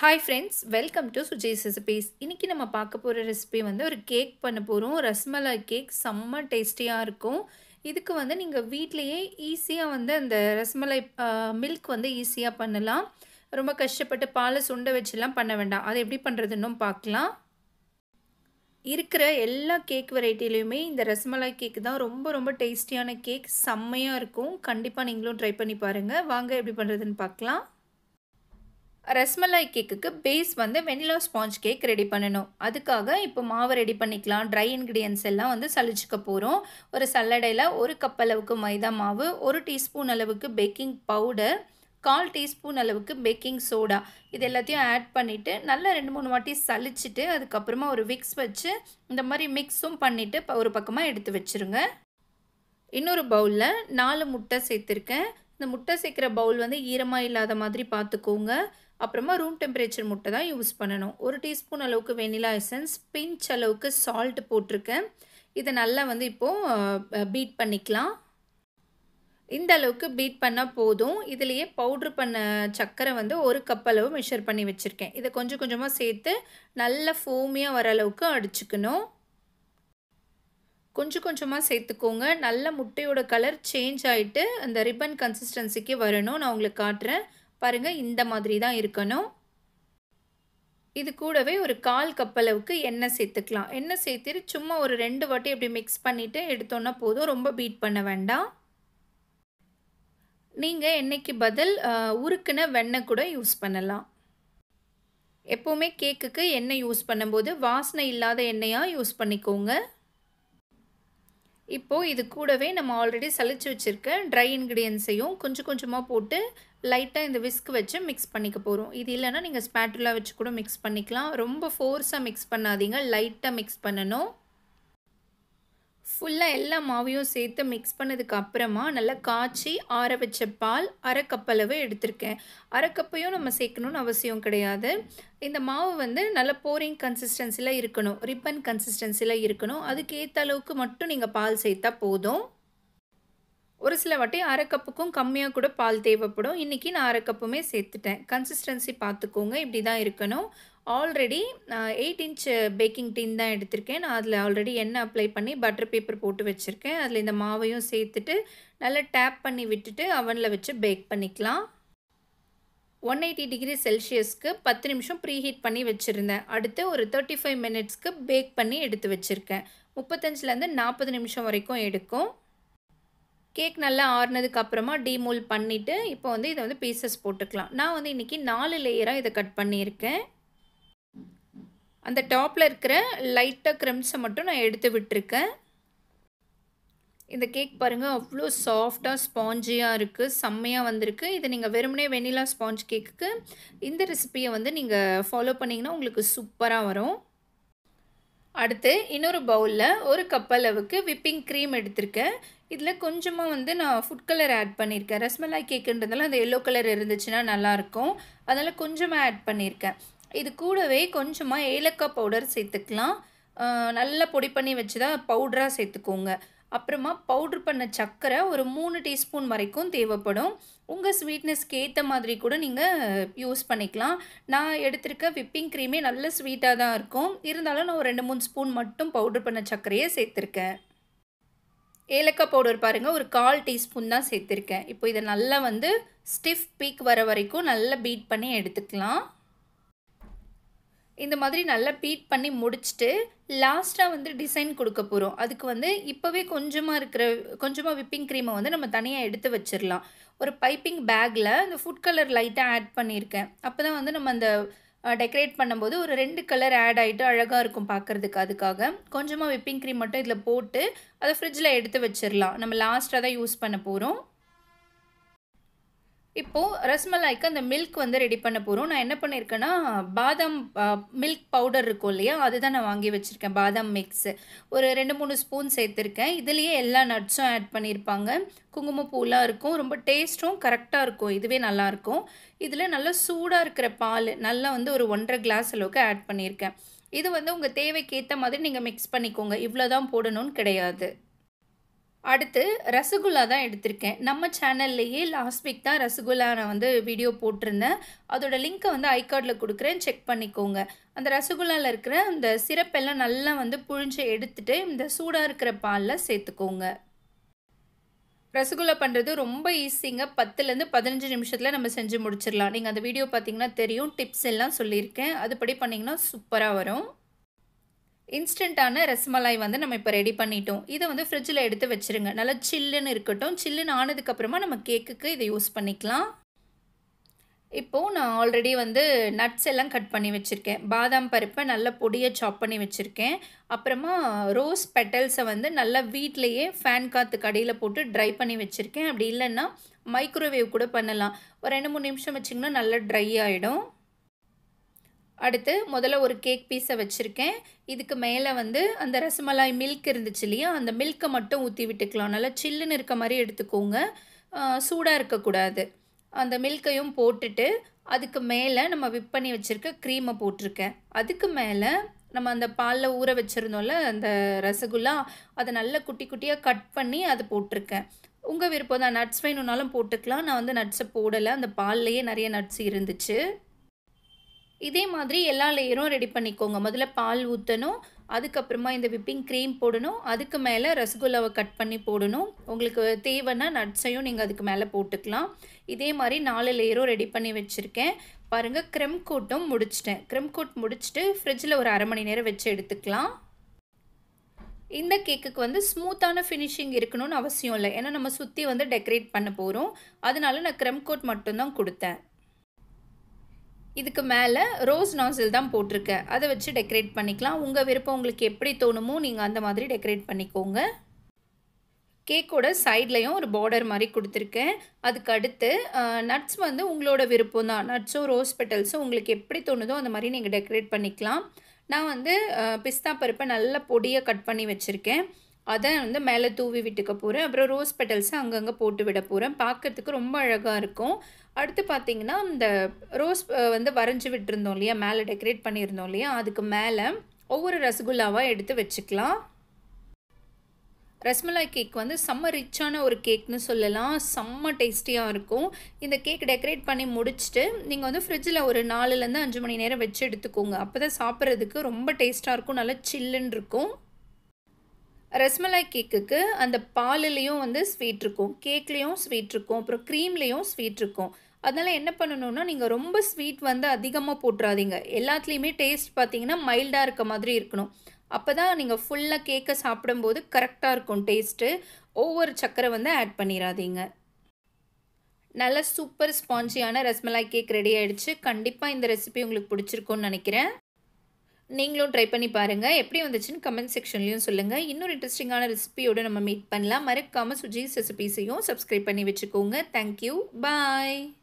hi friends welcome to Sujesh recipes இன்றைக்கி நம்ம பார்க்க போகிற ரெசிபி வந்து ஒரு கேக் பண்ண போகிறோம் ரஸ்மலாய் கேக் செம்ம டேஸ்டியாக இருக்கும் இதுக்கு வந்து நீங்கள் வீட்லேயே ஈஸியாக வந்து அந்த ரஸ்மலாய் மில்க் வந்து ஈஸியாக பண்ணலாம் ரொம்ப கஷ்டப்பட்டு பாலை சுண்ட வச்சுலாம் பண்ண வேண்டாம் அதை எப்படி பண்ணுறதுன்னும் பார்க்கலாம் இருக்கிற எல்லா கேக் வெரைட்டிலையுமே இந்த ரசமலாய் கேக் தான் ரொம்ப ரொம்ப டேஸ்டியான கேக் செம்மையாக இருக்கும் கண்டிப்பாக நீங்களும் ட்ரை பண்ணி பாருங்கள் வாங்க எப்படி பண்ணுறதுன்னு பார்க்கலாம் ரஸ்மலாய் கேக்குக்கு பேஸ் வந்து வெனிலா ஸ்பாஞ்ச் கேக் ரெடி பண்ணணும் அதுக்காக இப்போ மாவு ரெடி பண்ணிக்கலாம் ட்ரை இன்க்ரீடியன்ஸ் எல்லாம் வந்து சளிச்சுக்க போகிறோம் ஒரு சல்லடையில் ஒரு கப் அளவுக்கு மைதா மாவு ஒரு டீஸ்பூன் அளவுக்கு பேக்கிங் பவுடர் கால் டீஸ்பூன் அளவுக்கு பேக்கிங் சோடா இது எல்லாத்தையும் ஆட் பண்ணிவிட்டு நல்லா ரெண்டு மூணு வாட்டி சலிச்சுட்டு அதுக்கப்புறமா ஒரு விக்ஸ் வச்சு இந்த மாதிரி மிக்ஸும் பண்ணிவிட்டு ஒரு பக்கமாக எடுத்து வச்சுருங்க இன்னொரு பவுலில் நாலு முட்டை சேர்த்துருக்கேன் இந்த முட்டை சேர்க்குற பவுல் வந்து ஈரமாக இல்லாத மாதிரி பார்த்துக்கோங்க அப்புறமா ரூம் டெம்பரேச்சர் முட்டை தான் யூஸ் பண்ணணும் ஒரு டீஸ்பூன் அளவுக்கு வெனிலா எசன்ஸ் பிஞ்ச் அளவுக்கு சால்ட் போட்டிருக்கேன் இதை நல்லா வந்து இப்போது பீட் பண்ணிக்கலாம் இந்த அளவுக்கு பீட் பண்ணால் போதும் இதுலேயே பவுட்ரு பண்ண சர்க்கரை வந்து ஒரு கப் அளவு மெஷர் பண்ணி வச்சுருக்கேன் இதை கொஞ்சம் கொஞ்சமாக சேர்த்து நல்ல ஃபோமியாக வர அளவுக்கு அடிச்சுக்கணும் கொஞ்சம் கொஞ்சமாக சேர்த்துக்கோங்க நல்ல முட்டையோட கலர் சேஞ்ச் ஆகிட்டு அந்த ரிப்பன் கன்சிஸ்டன்சிக்கு வரணும் நான் உங்களுக்கு காட்டுறேன் பாருங்கள் இந்த மாதிரி தான் இருக்கணும் இது கூடவே ஒரு கால் கப் அளவுக்கு எண்ணெய் சேர்த்துக்கலாம் எண்ணெய் சேர்த்துட்டு சும்மா ஒரு ரெண்டு வாட்டி அப்படி மிக்ஸ் பண்ணிவிட்டு எடுத்தோன்னா போதும் ரொம்ப பீட் பண்ண வேண்டாம் நீங்கள் எண்ணெய்க்கு பதில் உருக்குன வெண்ணெய் கூட யூஸ் பண்ணலாம் எப்போவுமே கேக்குக்கு எண்ணெய் யூஸ் பண்ணும்போது வாசனை இல்லாத எண்ணெயாக யூஸ் பண்ணிக்கோங்க இப்போது இது கூடவே நம்ம ஆல்ரெடி சளிச்சு வச்சுருக்க ட்ரை இன்க்ரீடியன்ஸையும் கொஞ்சம் கொஞ்சமாக போட்டு லைட்டாக இந்த விஸ்க் வச்சு மிக்ஸ் பண்ணிக்க போகிறோம் இது இல்லைன்னா நீங்கள் ஸ்பேட்டுலா வச்சு கூட மிக்ஸ் பண்ணிக்கலாம் ரொம்ப ஃபோர்ஸாக மிக்ஸ் பண்ணாதீங்க லைட்டாக மிக்ஸ் பண்ணணும் ஃபுல்லாக எல்லா மாவையும் சேர்த்து மிக்ஸ் பண்ணதுக்கு அப்புறமா நல்லா காய்ச்சி ஆற வச்ச பால் அரை கப் அளவு எடுத்திருக்கேன் அரை கப்பையும் நம்ம சேர்க்கணும்னு அவசியம் கிடையாது இந்த மாவு வந்து நல்ல போரிங் கன்சிஸ்டன்சியில் இருக்கணும் ரிப்பன் கன்சிஸ்டன்சியில் இருக்கணும் அதுக்கு ஏற்ற அளவுக்கு மட்டும் நீங்கள் பால் சேர்த்தா போதும் ஒரு சில வாட்டி அரை கப்புக்கும் கம்மியாக கூட பால் தேவைப்படும் இன்றைக்கி நான் அரை கப்புமே சேர்த்துட்டேன் கன்சிஸ்டன்சி பார்த்துக்கோங்க இப்படி தான் இருக்கணும் already eight inch baking tin தான் எடுத்திருக்கேன் நான் அதில் ஆல்ரெடி எண்ணெய் அப்ளை பண்ணி பட்டர் பேப்பர் போட்டு வச்சுருக்கேன் அதில் இந்த மாவையும் சேர்த்துட்டு நல்லா டேப் பண்ணி விட்டுட்டு அவனில் வச்சு பேக் பண்ணிக்கலாம் ஒன் எயிட்டி டிகிரி செல்சியஸ்க்கு பத்து நிமிஷம் ப்ரீ ஹீட் பண்ணி வச்சுருந்தேன் அடுத்து ஒரு தேர்ட்டி ஃபைவ் மினிட்ஸ்க்கு பேக் பண்ணி எடுத்து வச்சுருக்கேன் முப்பத்தஞ்சுலேருந்து நாற்பது நிமிஷம் வரைக்கும் எடுக்கும் கேக் நல்லா ஆறுனதுக்கு அப்புறமா டீமோல் பண்ணிவிட்டு இப்போ வந்து இதை வந்து பீசஸ் போட்டுக்கலாம் நான் வந்து இன்றைக்கி நாலு லேயராக இதை கட் பண்ணியிருக்கேன் அந்த டாப்பில் இருக்கிற லைட்டாக க்ரம்ஸை மட்டும் நான் எடுத்து விட்டுருக்கேன் இந்த கேக் பாருங்கள் அவ்வளோ சாஃப்டாக ஸ்பாஞ்சியாக இருக்குது செம்மையாக வந்திருக்கு இது நீங்கள் வெறுமனே வெனிலா ஸ்பாஞ்ச் கேக்குக்கு இந்த ரெசிப்பியை வந்து நீங்கள் ஃபாலோ பண்ணிங்கன்னா உங்களுக்கு சூப்பராக வரும் அடுத்து இன்னொரு பவுலில் ஒரு கப் அளவுக்கு விப்பிங் க்ரீம் எடுத்திருக்கேன் இதில் கொஞ்சமாக வந்து நான் ஃபுட் கலர் ஆட் பண்ணியிருக்கேன் ரஸ்மலாய் கேக்குன்றதால அந்த எல்லோ கலர் இருந்துச்சுன்னா நல்லாயிருக்கும் அதனால் கொஞ்சமாக ஆட் பண்ணியிருக்கேன் இது கூடவே கொஞ்சமாக ஏலக்காய் பவுடர் சேர்த்துக்கலாம் நல்லா பொடி பண்ணி வச்சு தான் பவுடராக சேர்த்துக்கோங்க அப்புறமா பவுட்ரு பண்ண சர்க்கரை ஒரு மூணு டீஸ்பூன் வரைக்கும் தேவைப்படும் உங்கள் ஸ்வீட்னஸ்க்கு ஏற்ற மாதிரி கூட நீங்கள் யூஸ் பண்ணிக்கலாம் நான் எடுத்திருக்க விப்பிங் க்ரீமே நல்ல ஸ்வீட்டாக தான் இருக்கும் இருந்தாலும் நான் ஒரு ரெண்டு மூணு ஸ்பூன் மட்டும் பவுட்ரு பண்ண சர்க்கரையே சேர்த்துருக்கேன் ஏலக்காய் பவுடர் பாருங்கள் ஒரு கால் டீஸ்பூன் தான் சேர்த்துருக்கேன் இப்போ இதை நல்லா வந்து ஸ்டிஃப் பீக் வர வரைக்கும் நல்லா பீட் பண்ணி எடுத்துக்கலாம் இந்த மாதிரி நல்லா பீட் பண்ணி முடிச்சுட்டு லாஸ்ட்டாக வந்து டிசைன் கொடுக்க போகிறோம் அதுக்கு வந்து இப்போவே கொஞ்சமாக இருக்கிற கொஞ்சமாக விப்பிங் க்ரீமை வந்து நம்ம தனியாக எடுத்து வச்சிடலாம் ஒரு பைப்பிங் பேக்கில் இந்த ஃபுட் கலர் லைட்டாக ஆட் பண்ணியிருக்கேன் அப்போ தான் வந்து நம்ம அந்த டெக்கரேட் பண்ணும்போது ஒரு ரெண்டு கலர் ஆட் ஆகிட்டு அழகாக இருக்கும் பார்க்குறதுக்கு அதுக்காக கொஞ்சமாக விப்பிங் க்ரீம் மட்டும் இதில் போட்டு அதை ஃப்ரிட்ஜில் எடுத்து வச்சிடலாம் நம்ம லாஸ்ட்டாக தான் யூஸ் பண்ண போகிறோம் இப்போது ரஸ்மலாய்க்கு அந்த மில்க் வந்து ரெடி பண்ண போகிறோம் நான் என்ன பண்ணியிருக்கேன்னா பாதாம் மில்க் பவுடர் இருக்கும் இல்லையா அதுதான் நான் வாங்கி வச்சுருக்கேன் பாதாம் மிக்ஸு ஒரு ரெண்டு மூணு ஸ்பூன் சேர்த்துருக்கேன் இதுலேயே எல்லா நட்ஸும் ஆட் பண்ணியிருப்பாங்க குங்குமப்பூலாம் இருக்கும் ரொம்ப டேஸ்ட்டும் கரெக்டாக இருக்கும் இதுவே நல்லாயிருக்கும் இதில் நல்லா சூடாக இருக்கிற பால் நல்லா வந்து ஒரு ஒன்றரை கிளாஸ் அளவுக்கு ஆட் பண்ணியிருக்கேன் இது வந்து உங்கள் தேவைக்கு ஏற்ற மாதிரி நீங்கள் மிக்ஸ் பண்ணிக்கோங்க இவ்வளோ தான் போடணும்னு கிடையாது அடுத்து ரசகுல்லா தான் எடுத்திருக்கேன் நம்ம சேனல்லையே லாஸ்ட் வீக் தான் ரசகுல்லா நான் வந்து வீடியோ போட்டிருந்தேன் அதோட லிங்க்கை வந்து ஐகார்டில் கொடுக்குறேன் செக் பண்ணிக்கோங்க அந்த ரசகுல்லாவில் இருக்கிற அந்த சிரப்பெல்லாம் நல்லா வந்து புழிஞ்சு எடுத்துட்டு இந்த சூடாக இருக்கிற பாலில் சேர்த்துக்கோங்க ரசகுல்லா பண்ணுறது ரொம்ப ஈஸிங்க பத்துலேருந்து பதினஞ்சு நிமிஷத்தில் நம்ம செஞ்சு முடிச்சிடலாம் நீங்கள் அந்த வீடியோ பார்த்தீங்கன்னா தெரியும் டிப்ஸ் எல்லாம் சொல்லியிருக்கேன் அதுபடி பண்ணிங்கன்னா சூப்பராக வரும் இன்ஸ்டண்ட்டான ரசமலாய் வந்து நம்ம இப்போ ரெடி பண்ணிட்டோம் இதை வந்து ஃப்ரிட்ஜில் எடுத்து வச்சுருங்க நல்லா சில்லுன்னு இருக்கட்டும் சில்லுன்னு ஆனதுக்கப்புறமா நம்ம கேக்குக்கு இதை யூஸ் பண்ணிக்கலாம் இப்போது நான் ஆல்ரெடி வந்து நட்ஸ் எல்லாம் கட் பண்ணி வச்சுருக்கேன் பாதாம் பருப்பை நல்லா பொடியாக சாப் பண்ணி வச்சுருக்கேன் அப்புறமா ரோஸ் பெட்டல்ஸை வந்து நல்லா வீட்லேயே ஃபேன் காற்றுக்கு அடியில் போட்டு ட்ரை பண்ணி வச்சுருக்கேன் அப்படி இல்லைன்னா மைக்ரோவேவ் கூட பண்ணலாம் ஒரு ரெண்டு மூணு நிமிஷம் வச்சிங்கன்னா நல்லா ட்ரை ஆகிடும் அடுத்து முதல்ல ஒரு கேக் பீஸை வச்சுருக்கேன் இதுக்கு மேலே வந்து அந்த ரசமலாய் மில்க் இருந்துச்சு இல்லையா அந்த மில்க்கை மட்டும் ஊற்றி விட்டுக்கலாம் நல்லா சில்லுன்னு இருக்க மாதிரி எடுத்துக்கோங்க சூடாக இருக்கக்கூடாது அந்த மில்கையும் போட்டுட்டு அதுக்கு மேலே நம்ம விப் பண்ணி வச்சுருக்க க்ரீமை போட்டிருக்கேன் அதுக்கு மேலே நம்ம அந்த பாலில் ஊற வச்சுருந்தோம்ல அந்த ரசகுல்லா அதை நல்லா குட்டி குட்டியாக கட் பண்ணி அதை போட்டிருக்கேன் உங்கள் விருப்பம் தான் நட்ஸ் வேணும்னாலும் போட்டுக்கலாம் நான் வந்து நட்ஸை போடலை அந்த பால்லையே நிறைய நட்ஸ் இருந்துச்சு இதே மாதிரி எல்லா லேயரும் ரெடி பண்ணிக்கோங்க முதல்ல பால் ஊற்றணும் அதுக்கப்புறமா இந்த விப்பிங் க்ரீம் போடணும் அதுக்கு மேலே ரசகுல்லாவை கட் பண்ணி போடணும் உங்களுக்கு தேவைன்னா நட்ஸையும் நீங்கள் அதுக்கு மேலே போட்டுக்கலாம் இதே மாதிரி நாலு லேயரும் ரெடி பண்ணி வச்சுருக்கேன் பாருங்கள் க்ரெம் கோட்டும் முடிச்சிட்டேன் க்ரெம் கோட் முடிச்சுட்டு ஃப்ரிட்ஜில் ஒரு அரை மணி நேரம் வச்சு எடுத்துக்கலாம் இந்த கேக்குக்கு வந்து ஸ்மூத்தான ஃபினிஷிங் இருக்கணும்னு அவசியம் இல்லை ஏன்னா நம்ம சுற்றி வந்து டெக்கரேட் பண்ண போகிறோம் அதனால நான் க்ரெம் கோட் மட்டும்தான் கொடுத்தேன் இதுக்கு மேலே ரோஸ் நாசில் தான் போட்டிருக்கேன் அதை வச்சு டெக்கரேட் பண்ணிக்கலாம் உங்கள் விருப்பம் உங்களுக்கு எப்படி தோணுமோ நீங்கள் அந்த மாதிரி டெக்கரேட் பண்ணிக்கோங்க கேக்கோட சைட்லேயும் ஒரு பார்டர் மாதிரி கொடுத்துருக்கேன் அதுக்கு அடுத்து நட்ஸ் வந்து உங்களோட விருப்பம் தான் நட்ஸும் ரோஸ் பெட்டல்ஸும் உங்களுக்கு எப்படி தோணுதோ அந்த மாதிரி நீங்கள் டெக்கரேட் பண்ணிக்கலாம் நான் வந்து பிஸ்தா பருப்பை நல்லா பொடியாக கட் பண்ணி வச்சுருக்கேன் அதை வந்து மேலே தூவி விட்டுக்க போகிறேன் அப்புறம் ரோஸ் பெட்டல்ஸை அங்கங்கே போட்டு விட போகிறேன் பார்க்குறதுக்கு ரொம்ப அழகாக இருக்கும் அடுத்து பார்த்திங்கன்னா இந்த ரோஸ் வந்து வரைஞ்சி விட்டுருந்தோம் இல்லையா மேலே டெக்கரேட் பண்ணியிருந்தோம் இல்லையா அதுக்கு மேலே ஒவ்வொரு ரசகுல்லாவாக எடுத்து வச்சுக்கலாம் ரஸ்மலாய் கேக் வந்து செம்ம ரிச்சான ஒரு கேக்னு சொல்லலாம் செம்ம டேஸ்டியாக இருக்கும் இந்த கேக் டெக்கரேட் பண்ணி முடிச்சுட்டு நீங்கள் வந்து ஃப்ரிட்ஜில் ஒரு நாலுலேருந்து அஞ்சு மணி நேரம் வச்சு எடுத்துக்கோங்க அப்போ தான் சாப்பிட்றதுக்கு ரொம்ப டேஸ்ட்டாக இருக்கும் நல்லா சில்லுன்னு இருக்கும் ரஸ்மலாய் கேக்குக்கு அந்த பாலுலேயும் வந்து ஸ்வீட் இருக்கும் கேக்லேயும் ஸ்வீட் இருக்கும் அப்புறம் க்ரீம்லேயும் ஸ்வீட் இருக்கும் அதனால் என்ன பண்ணணுன்னா நீங்கள் ரொம்ப ஸ்வீட் வந்து அதிகமாக போட்டுறாதீங்க எல்லாத்துலேயுமே டேஸ்ட் பார்த்தீங்கன்னா மைல்டாக இருக்க மாதிரி இருக்கணும் அப்போ தான் நீங்கள் ஃபுல்லாக கேக்கை சாப்பிடும்போது கரெக்டாக இருக்கும் டேஸ்ட்டு ஒவ்வொரு சக்கரை வந்து ஆட் பண்ணிடாதீங்க நல்ல சூப்பர் ஸ்பான்ஜியான ரஸ்மலாய் கேக் ரெடி ஆகிடுச்சு கண்டிப்பாக இந்த ரெசிபி உங்களுக்கு பிடிச்சிருக்கும்னு நினைக்கிறேன் நீங்களும் ட்ரை பண்ணி பாருங்கள் எப்படி வந்துச்சுன்னு கமெண்ட் செக்ஷன்லையும் சொல்லுங்கள் இன்னொரு இன்ட்ரெஸ்டிங்கான ரெசிபியோடு நம்ம மீட் பண்ணலாம் மறக்காமல் சுஜீஸ் ரெசிபிஸையும் சப்ஸ்கிரைப் பண்ணி வச்சுக்கோங்க தேங்க்யூ பாய்